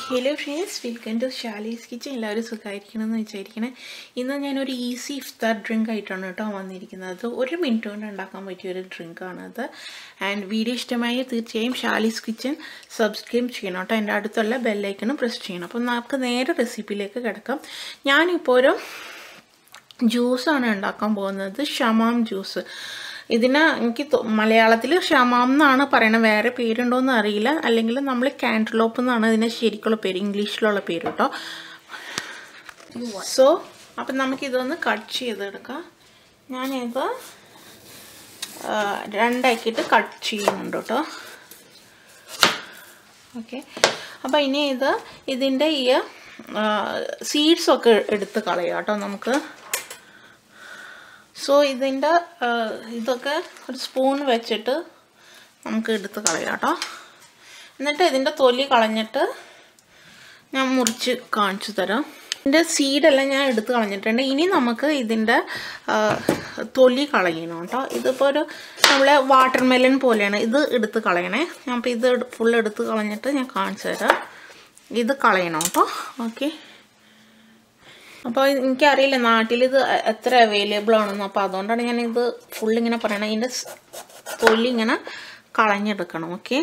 hello friends welcome to Shali's kitchen എല്ലാവരും സുഖമായിരിക്കണമെന്ന് വിചാരിക്കണേ ഇന്ന് ഞാനൊരു ഈസി ഇഫ്താർ ഡ്രിങ്ക് ആയിട്ടാണ് കേട്ടോ വന്നിരിക്കുന്നത് ഒരു മിനിറ്റ് കൊണ്ട് ഉണ്ടാക്കാൻ പറ്റിയ ഒരു ഡ്രിങ്കാണത് ആൻഡ് വീഡിയോ ഇഷ്ടമായി തീർച്ചയായും ഷാലീസ് കിച്ചൻ സബ്സ്ക്രൈബ് ചെയ്യണം കേട്ടോ എൻ്റെ അടുത്തുള്ള ബെല്ലൈക്കണും പ്രസ് ചെയ്യണം അപ്പം നമുക്ക് നേരെ റെസിപ്പിയിലേക്ക് കിടക്കാം ഞാനിപ്പോൾ ഒരു ജ്യൂസാണ് ഉണ്ടാക്കാൻ പോകുന്നത് ഷമാം ജ്യൂസ് ഇതിന് എനിക്ക് മലയാളത്തിൽ ഷമാം എന്നാണ് പറയണത് വേറെ പേരുണ്ടോയെന്ന് അറിയില്ല അല്ലെങ്കിൽ നമ്മൾ കാൻഡ്ലോപ്പ് എന്നാണ് ഇതിൻ്റെ ശരിക്കുള്ള പേര് ഇംഗ്ലീഷിലുള്ള പേര് കേട്ടോ സോ അപ്പം നമുക്കിതൊന്ന് കട്ട് ചെയ്തെടുക്കാം ഞാനിത് രണ്ടാക്കിയിട്ട് കട്ട് ചെയ്യുന്നുണ്ട് കേട്ടോ ഓക്കെ അപ്പോൾ ഇനി ഇത് ഇതിൻ്റെ ഈ സീഡ്സൊക്കെ എടുത്ത് കളയാം കേട്ടോ നമുക്ക് സോ ഇതിൻ്റെ ഇതൊക്കെ ഒരു സ്പൂൺ വെച്ചിട്ട് നമുക്ക് എടുത്ത് കളയാം കേട്ടോ എന്നിട്ട് ഇതിൻ്റെ തൊലി കളഞ്ഞിട്ട് ഞാൻ മുറിച്ച് കാണിച്ചു തരാം ഇതിൻ്റെ സീഡെല്ലാം ഞാൻ എടുത്ത് കളഞ്ഞിട്ടുണ്ട് ഇനി നമുക്ക് ഇതിൻ്റെ തൊലി കളയണം കേട്ടോ ഇതിപ്പോൾ ഒരു നമ്മളെ വാട്ടർ മെലൺ പോലെയാണ് ഇത് എടുത്ത് കളയണേ ഞാൻ അപ്പോൾ ഇത് ഫുൾ എടുത്ത് കളഞ്ഞിട്ട് ഞാൻ കാണിച്ചു തരാം ഇത് കളയണം കേട്ടോ ഓക്കെ അപ്പോൾ എനിക്കറിയില്ല നാട്ടിൽ ഇത് എത്ര അവൈലബിൾ ആണെന്ന് അപ്പോൾ അതുകൊണ്ടാണ് ഞാനിത് ഫുൾ ഇങ്ങനെ പറയണത് ഇതിൻ്റെ തൊലി ഇങ്ങനെ കളഞ്ഞെടുക്കണം ഓക്കെ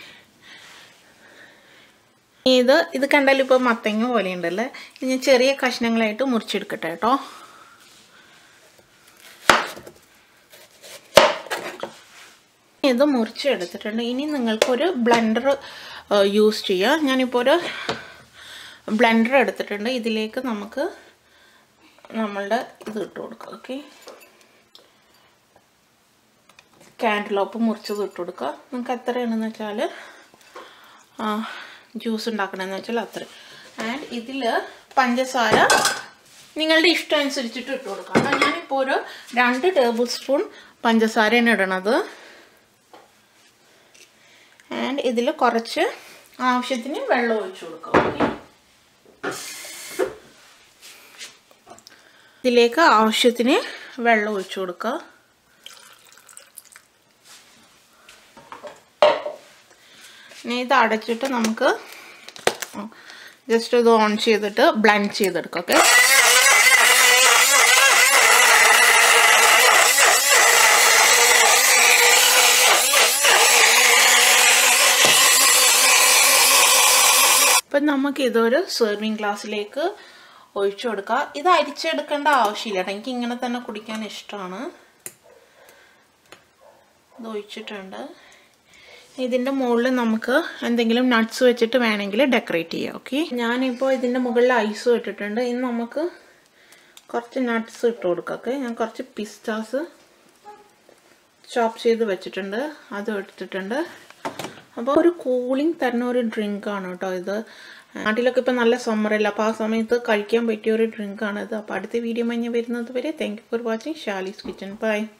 ഇത് ഇത് കണ്ടാലും ഇപ്പോൾ മത്തങ്ങ പോലെ ഉണ്ടല്ലേ ഇത് ഞാൻ ചെറിയ കഷ്ണങ്ങളായിട്ട് മുറിച്ചെടുക്കട്ടെ കേട്ടോ ഇത് മുറിച്ചെടുത്തിട്ടുണ്ട് ഇനി നിങ്ങൾക്കൊരു ബ്ലെൻഡർ യൂസ് ചെയ്യാം ഞാനിപ്പോൾ ഒരു ബ്ലെൻഡർ എടുത്തിട്ടുണ്ട് ഇതിലേക്ക് നമുക്ക് നമ്മളുടെ ഇത് ഇട്ട് കൊടുക്കുക ഓക്കെ കാൻഡലോപ്പ് മുറിച്ചത് ഇട്ട് കൊടുക്കുക നിങ്ങൾക്ക് എത്രയാണെന്ന് വെച്ചാൽ ജ്യൂസ് ഉണ്ടാക്കണമെന്ന് വെച്ചാൽ അത്ര ആൻഡ് ഇതിൽ പഞ്ചസാര നിങ്ങളുടെ ഇഷ്ടം അനുസരിച്ചിട്ട് ഇട്ട് കൊടുക്കാം ഞാനിപ്പോൾ ഒരു രണ്ട് ടേബിൾ സ്പൂൺ പഞ്ചസാരയാണ് ഇടണത് ആൻഡ് ഇതിൽ കുറച്ച് ആവശ്യത്തിന് വെള്ളം ഒഴിച്ചു കൊടുക്കാം ഓക്കെ ഇതിലേക്ക് ആവശ്യത്തിന് വെള്ളം ഒഴിച്ചു കൊടുക്കുക ഇനി ഇത് അടച്ചിട്ട് നമുക്ക് ജസ്റ്റ് ഇത് ഓൺ ചെയ്തിട്ട് ബ്ലെൻഡ് ചെയ്തെടുക്കാം ഓക്കെ അപ്പം നമുക്ക് ഇതൊരു സെർവിങ് ഗ്ലാസ്സിലേക്ക് ഒഴിച്ചു കൊടുക്കുക ഇത് അരിച്ചെടുക്കേണ്ട ആവശ്യമില്ല എനിക്ക് ഇങ്ങനെ തന്നെ കുടിക്കാൻ ഇഷ്ടമാണ് ഇത് ഒഴിച്ചിട്ടുണ്ട് ഇതിൻ്റെ മുകളിൽ നമുക്ക് എന്തെങ്കിലും നട്ട്സ് വെച്ചിട്ട് വേണമെങ്കിൽ ഡെക്കറേറ്റ് ചെയ്യാം ഓക്കെ ഞാനിപ്പോൾ ഇതിൻ്റെ മുകളിൽ ഐസും ഇട്ടിട്ടുണ്ട് ഇനി നമുക്ക് കുറച്ച് നട്ട്സ് ഇട്ട് കൊടുക്കാം ഓക്കെ ഞാൻ കുറച്ച് പിസ്റ്റാസ് ചോപ്പ് ചെയ്ത് വെച്ചിട്ടുണ്ട് അതും എടുത്തിട്ടുണ്ട് അപ്പോൾ ഒരു കൂളിംഗ് തരുന്ന ഒരു ഡ്രിങ്കാണ് കേട്ടോ ഇത് നാട്ടിലൊക്കെ ഇപ്പോൾ നല്ല സമ്മറല്ല അപ്പോൾ ആ സമയത്ത് കഴിക്കാൻ പറ്റിയ ഒരു ഡ്രിങ്കാണ് ഇത് അപ്പോൾ അടുത്ത വീഡിയോ മഞ്ഞ് വരുന്നത് വരെ thank you for watching Shali's kitchen by